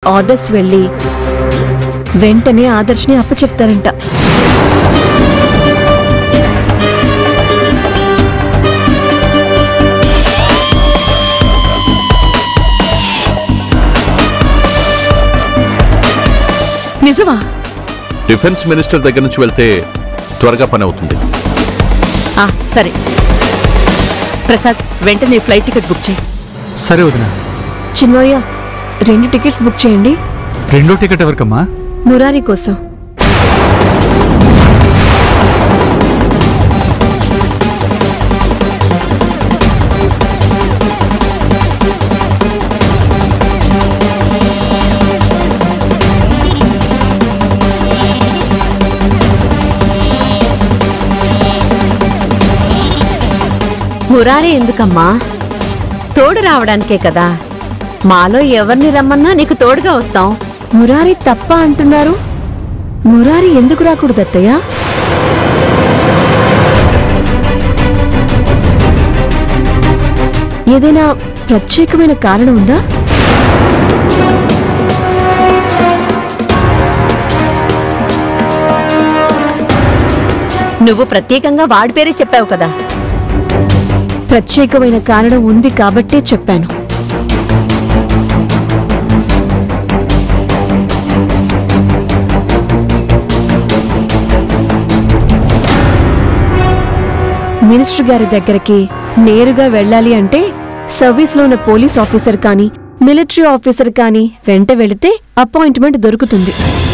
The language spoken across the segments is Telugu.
ఆర్డర్స్ వెళ్ళి వెంటనే ఆదర్శ్ని అప్పచెప్తారంట నిజమా డిఫెన్స్ మినిస్టర్ దగ్గర నుంచి వెళ్తే త్వరగా పని అవుతుంది ఆ, సరే ప్రసాద్ వెంటనే ఫ్లైట్ టికెట్ బుక్ చేయి సరే వదిన చిన్మయ్య రెండు టికెట్స్ బుక్ చేయండి రెండో టికెట్ ఎవరికమ్మా మురారి కోసం మురారి ఎందుకమ్మా తోడు రావడానికే కదా మాలో ఎవరిని రమ్మన్నా నీకు తోడుగా వస్తాం మురారి తప్ప అంటున్నారు మురారి ఎందుకు రాకూడదు అత్తయ్య ఏదైనా ప్రత్యేకమైన కారణం ఉందా నువ్వు ప్రత్యేకంగా వాడి పేరే చెప్పావు కదా ప్రత్యేకమైన కారణం ఉంది కాబట్టే చెప్పాను మినిస్టర్ గారి దగ్గరికి నేరుగా వెళ్ళాలి అంటే సర్వీస్లో ఉన్న పోలీస్ ఆఫీసర్ కానీ మిలిటరీ ఆఫీసర్ కానీ వెంట వెళితే అపాయింట్మెంట్ దొరుకుతుంది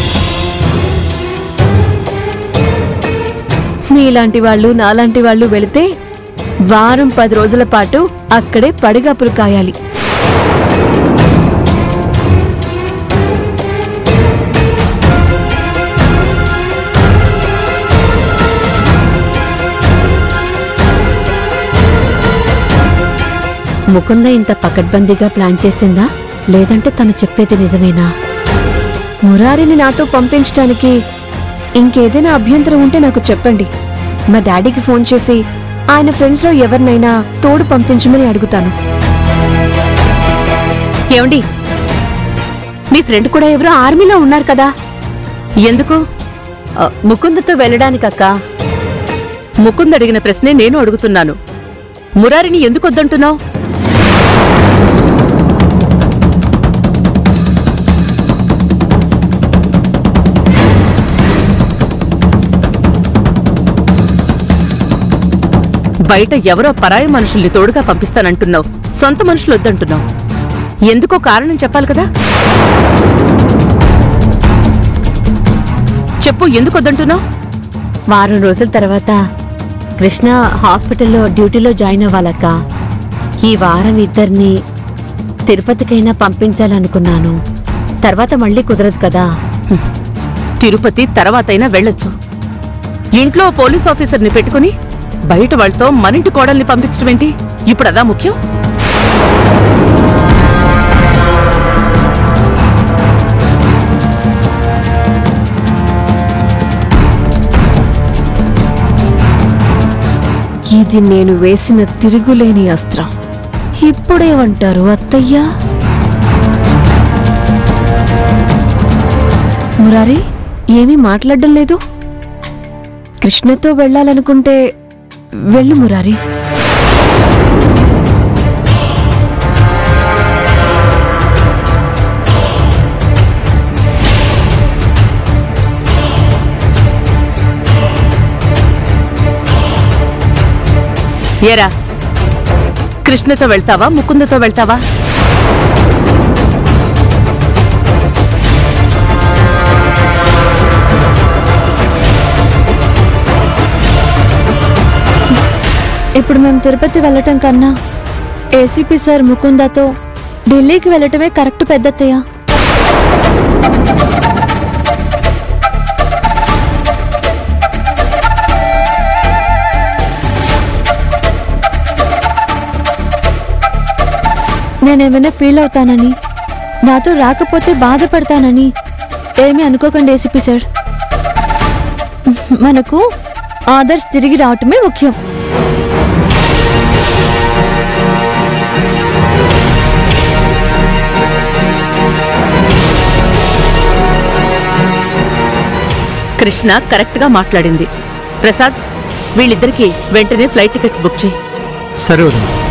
మీలాంటి వాళ్ళు నాలాంటి వాళ్ళు వెళితే వారం పది రోజుల పాటు అక్కడే పడిగాపులు కాయాలి ముకుంద ఇంత పకడ్బందీగా ప్లాన్ చేసిందా లేదంటే తను చెప్పేది నిజమేనా మురారిని నాతో పంపించడానికి ఇంకేదైనా అభ్యంతరం ఉంటే నాకు చెప్పండి మా డాడీకి ఫోన్ చేసి ఆయన ఫ్రెండ్స్లో ఎవరినైనా తోడు పంపించమని అడుగుతాను ఏమండి మీ ఫ్రెండ్ కూడా ఎవరో ఆర్మీలో ఉన్నారు కదా ఎందుకు ఆ, ముకుందతో వెళ్ళడానికక్క ముకుంద్ అడిగిన ప్రశ్నే నేను అడుగుతున్నాను మురారిని ఎందుకు వద్దంటున్నావు బయట ఎవరో పరాయి మనుషుల్ని తోడుగా పంపిస్తానంటున్నావు సొంత మనుషులు వద్దంటున్నావు ఎందుకో కారణం చెప్పాలి కదా చెప్పు ఎందుకు వద్దంటున్నావు వారం రోజుల తర్వాత కృష్ణ హాస్పిటల్లో డ్యూటీలో జాయిన్ అవ్వాలక్క ఈ వారం ఇద్దరిని తిరుపతికైనా పంపించాలనుకున్నాను తర్వాత మళ్ళీ కుదరదు కదా తిరుపతి తర్వాతైనా వెళ్ళొచ్చు ఇంట్లో ఓ పోలీస్ ఆఫీసర్ని పెట్టుకుని బయట వాళ్ళతో మనింటి కోడల్ని పంపించడం ఏంటి ఇప్పుడు అదా ముఖ్యం ఇది నేను వేసిన తిరుగులేని అస్త్రం ఇప్పుడేమంటారు అత్తయ్యా మురారి ఏమీ మాట్లాడడం లేదు కృష్ణతో వెళ్ళాలనుకుంటే వెళ్ళు మురారి ఏరా కృష్ణతో వెళ్తావా ముకుందతో వెళ్తావా ఇప్పుడు మేము తిరుపతి వెళ్ళటం కన్నా ఏసీపీ సార్ ముకుందాతో ఢిల్లీకి వెళ్ళటమే కరెక్ట్ పెద్దత్తయ్య నేనేమైనా ఫీల్ అవుతానని నాతో రాకపోతే బాధపడతానని ఏమీ అనుకోకండి ఏసీపీ సార్ మనకు ఆదర్శ్ తిరిగి రావటమే ముఖ్యం కృష్ణ కరెక్ట్ గా మాట్లాడింది ప్రసాద్ వీళ్ళిద్దరికి వెంటనే ఫ్లైట్ టికెట్స్ బుక్ చేయి సరే వదిన